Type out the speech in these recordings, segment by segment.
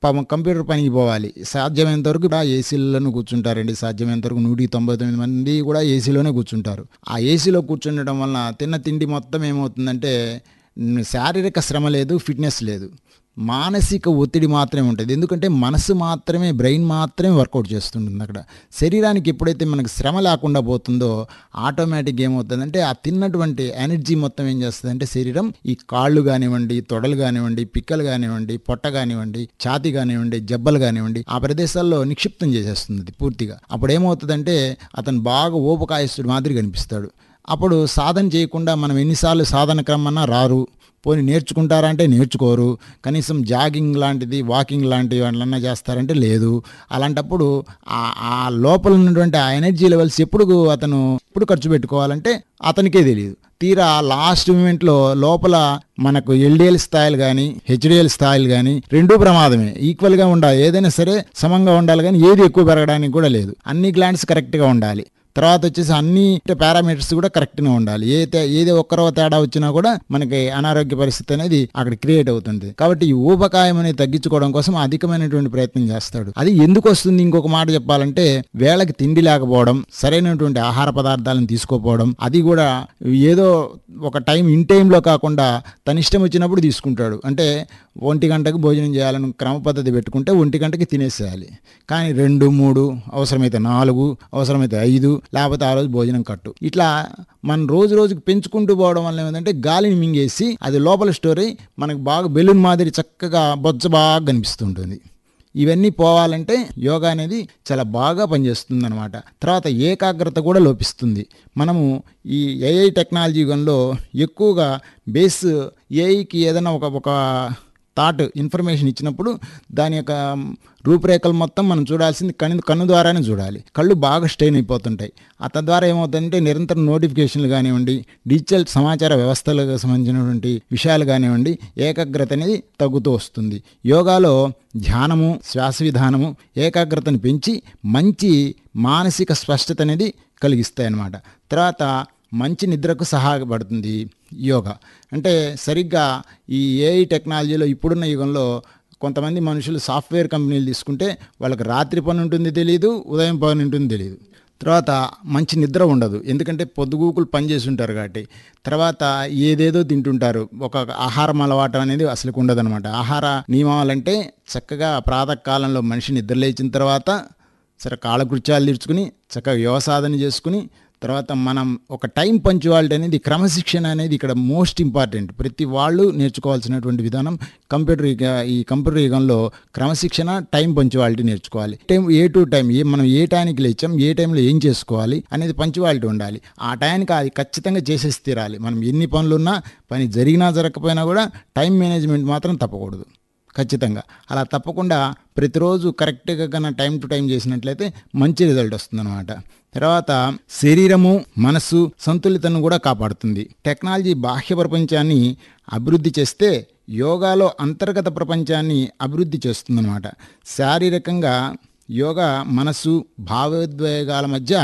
పాపం కంప్యూటర్ పనికి పోవాలి సాధ్యమైనంత వరకు ఆ ఏసీలను కూర్చుంటారండి సాధ్యమైనంత వరకు నూటి తొంభై తొమ్మిది మంది కూడా ఏసీలోనే కూర్చుంటారు ఆ ఏసీలో కూర్చుండడం వలన తిన్న తిండి మొత్తం ఏమవుతుందంటే మ్, శారీరక శ్రమ లేదు ఫిట్నెస్ లేదు మానసిక ఒత్తిడి మాత్రమే ఉంటుంది ఎందుకంటే మనసు మాత్రమే బ్రెయిన్ మాత్రమే వర్కౌట్ చేస్తుంటుంది అక్కడ శరీరానికి ఎప్పుడైతే మనకు శ్రమ లేకుండా పోతుందో ఆటోమేటిక్ ఏమవుతుందంటే ఆ తిన్నటువంటి ఎనర్జీ మొత్తం ఏం చేస్తుందంటే శరీరం ఈ కాళ్ళు కానివ్వండి తొడలు కానివ్వండి పిక్కలు కానివ్వండి పొట్ట కానివ్వండి ఛాతి కానివ్వండి జబ్బలు కానివ్వండి ఆ ప్రదేశాల్లో నిక్షిప్తం చేసేస్తుంది అది పూర్తిగా అప్పుడు ఏమవుతుందంటే అతను బాగా ఓపకాయస్తుడు మాదిరి కనిపిస్తాడు అప్పుడు సాధన చేయకుండా మనం ఎన్నిసార్లు సాధన క్రమన్నా రారు పోనీ నేర్చుకుంటారా అంటే నేర్చుకోరు కనీసం జాగింగ్ లాంటిది వాకింగ్ లాంటివి అట్లన్నా చేస్తారంటే లేదు అలాంటప్పుడు ఆ ఆ లోపల ఉన్నటువంటి ఆ ఎనర్జీ లెవెల్స్ ఎప్పుడు అతను ఎప్పుడు ఖర్చు పెట్టుకోవాలంటే అతనికే తెలియదు తీరా లాస్ట్ మూమెంట్లో లోపల మనకు ఎల్డిఎల్ స్థాయిలు కానీ హెచ్డిఎల్ స్థాయిలు కానీ రెండూ ప్రమాదమే ఈక్వల్గా ఉండాలి ఏదైనా సరే సమంగా ఉండాలి కానీ ఏది ఎక్కువ పెరగడానికి కూడా లేదు అన్ని గ్లాండ్స్ కరెక్ట్గా ఉండాలి తర్వాత వచ్చేసి అన్ని పారామీటర్స్ కూడా కరెక్ట్గా ఉండాలి ఏ తే- ఏది ఒక్కరో తేడా వచ్చినా కూడా మనకి అనారోగ్య పరిస్థితి అనేది అక్కడ క్రియేట్ అవుతుంది కాబట్టి ఈ ఊబకాయం అనేది తగ్గించుకోవడం కోసం అధికమైనటువంటి ప్రయత్నం చేస్తాడు అది ఎందుకు వస్తుంది ఇంకొక మాట చెప్పాలంటే వేళకి తిండి లేకపోవడం సరైనటువంటి ఆహార పదార్థాలను తీసుకోపోవడం అది కూడా ఏదో ఒక టైం ఇన్ టైంలో కాకుండా తన ఇష్టం వచ్చినప్పుడు తీసుకుంటాడు అంటే ఒంటి గంటకు భోజనం చేయాలని క్రమ పద్ధతి పెట్టుకుంటే ఒంటి గంటకి తినేసేయాలి కానీ రెండు మూడు అవసరమైతే నాలుగు అవసరమైతే ఐదు లేకపోతే ఆ రోజు భోజనం కట్టు ఇట్లా మనం రోజు రోజుకి పెంచుకుంటూ పోవడం వల్ల ఏమిటంటే గాలిని మింగేసి అది లోపల స్టోరీ మనకు బాగా బెలూన్ మాదిరి చక్కగా బొజ్జ బాగా కనిపిస్తుంటుంది ఇవన్నీ పోవాలంటే యోగా అనేది చాలా బాగా పనిచేస్తుంది అనమాట తర్వాత ఏకాగ్రత కూడా లోపిస్తుంది మనము ఈ ఏఐ టెక్నాలజీ యుగంలో ఎక్కువగా బేస్ ఏఐకి ఏదైనా ఒక ఒక థాట్ ఇన్ఫర్మేషన్ ఇచ్చినప్పుడు దాని యొక్క రూపురేఖలు మొత్తం మనం చూడాల్సింది కన్ను కన్ను ద్వారానే చూడాలి కళ్ళు బాగా స్ట్రెయిన్ అయిపోతుంటాయి ఆ తద్వారా ఏమవుతుందంటే నిరంతరం నోటిఫికేషన్లు కానివ్వండి డిజిటల్ సమాచార వ్యవస్థలకు సంబంధించినటువంటి విషయాలు కానివ్వండి ఏకాగ్రత అనేది తగ్గుతూ వస్తుంది యోగాలో ధ్యానము శ్వాస విధానము ఏకాగ్రతను పెంచి మంచి మానసిక స్పష్టత అనేది కలిగిస్తాయి అన్నమాట తర్వాత మంచి నిద్రకు సహాయపడుతుంది యోగా అంటే సరిగ్గా ఈ ఏఐ టెక్నాలజీలో ఇప్పుడున్న యుగంలో కొంతమంది మనుషులు సాఫ్ట్వేర్ కంపెనీలు తీసుకుంటే వాళ్ళకి రాత్రి పని ఉంటుంది తెలియదు ఉదయం పని ఉంటుంది తెలియదు తర్వాత మంచి నిద్ర ఉండదు ఎందుకంటే పొద్దుగూకులు పని చేసి ఉంటారు కాబట్టి తర్వాత ఏదేదో తింటుంటారు ఒక ఆహారం అలవాటు అనేది అసలు ఉండదన్నమాట ఆహార నియమాలంటే చక్కగా ప్రాతకాలంలో మనిషి నిద్ర లేచిన తర్వాత సరే కాలకృత్యాలు తీర్చుకుని చక్కగా యోగసాధన చేసుకుని తర్వాత మనం ఒక టైం పంచువాలిటీ అనేది క్రమశిక్షణ అనేది ఇక్కడ మోస్ట్ ఇంపార్టెంట్ ప్రతి వాళ్ళు నేర్చుకోవాల్సినటువంటి విధానం కంప్యూటర్ యుగ- ఈ కంప్యూటర్ యుగంలో క్రమశిక్షణ టైం పంచువాలిటీ నేర్చుకోవాలి time uh to time uh మనం ఏ టైంకి లేచాం ఏ టైంలో ఏం చేసుకోవాలి అనేది పంచువాలిటీ ఉండాలి ఆ టైంకి అది ఖచ్చితంగా చేసేసి తీరాలి మనం ఎన్ని పనులున్నా పని జరిగినా జరగకపోయినా కూడా టైం మేనేజ్మెంట్ మాత్రం తప్పకూడదు ఖచ్చితంగా అలా తప్పకుండా ప్రతిరోజు కరెక్ట్గా కన్నా టైం టు టైం చేసినట్లయితే మంచి రిజల్ట్ వస్తుందన్నమాట తర్వాత శరీరము మనస్సు సంతులితను కూడా కాపాడుతుంది టెక్నాలజీ బాహ్య ప్రపంచాన్ని అభివృద్ధి చేస్తే యోగాలో అంతర్గత ప్రపంచాన్ని అభివృద్ధి చేస్తుందన్నమాట శారీరకంగా యోగా మనస్సు భావోద్వేగాల మధ్య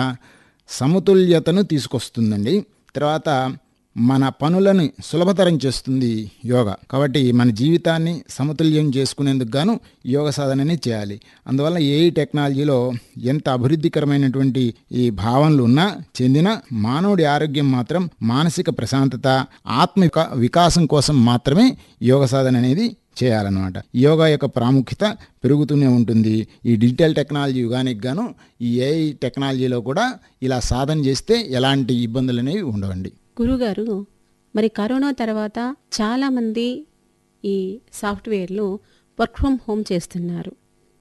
సమతుల్యతను తీసుకొస్తుందండి తర్వాత మన పనులను సులభతరం చేస్తుంది యోగా కాబట్టి మన జీవితాన్ని సమతుల్యం చేసుకునేందుకు గాను యోగ సాధనని చేయాలి అందువల్ల ఏ టెక్నాలజీలో ఎంత అభివృద్ధికరమైనటువంటి ఈ భావనలు ఉన్నా చెందిన మానవుడి ఆరోగ్యం మాత్రం మానసిక ప్రశాంతత ఆత్మ వికా- వికాసం కోసం మాత్రమే యోగ సాధన అనేది చేయాలన్నమాట యోగా యొక్క ప్రాముఖ్యత పెరుగుతూనే ఉంటుంది ఈ డిజిటల్ టెక్నాలజీ యుగానికి గాను ఈ ఏఐ టెక్నాలజీలో కూడా ఇలా సాధన చేస్తే ఎలాంటి ఇబ్బందులు అనేవి ఉండవండి గురుగారు మరి కరోనా తర్వాత చాలామంది ఈ సాఫ్ట్వేర్లు వర్క్ ఫ్రమ్ హోమ్ చేస్తున్నారు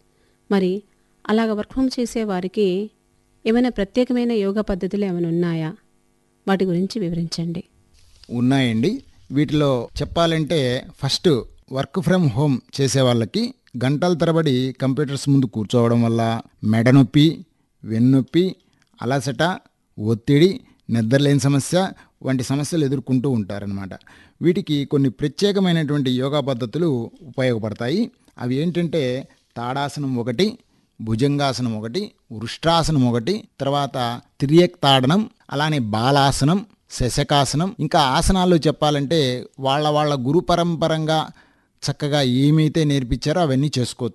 మరి అలాగ వర్క్ ఫ్రమ్ చేసే వారికి ఏమైనా ప్రత్యేకమైన యోగా పద్ధతులు ఏమైనా ఉన్నాయా వాటి గురించి వివరించండి ఉన్నాయండి వీటిలో చెప్పాలంటే ఫస్ట్ వర్క్ ఫ్రమ్ హోమ్ చేసే వాళ్ళకి గంటల తరబడి కంప్యూటర్స్ ముందు కూర్చోవడం వల్ల మెడ నొప్పి వెన్నొప్పి అలసట ఒత్తిడి నిద్రలేని సమస్య వంటి సమస్యలు ఎదుర్కొంటూ ఉంటారనమాట వీటికి కొన్ని ప్రత్యేకమైనటువంటి యోగా పద్ధతులు ఉపయోగపడతాయి అవి ఏంటంటే తాడాసనం ఒకటి భుజంగాసనం ఒకటి వృష్టాసనం ఒకటి తర్వాత తిరియక్ తాడనం అలానే బాలాసనం శశకాసనం ఇంకా ఆసనాల్లో చెప్పాలంటే వాళ్ళ వాళ్ళ గురు పరంపరంగా చక్కగా ఏమైతే నేర్పించారో అవన్నీ చేసుకోవచ్చు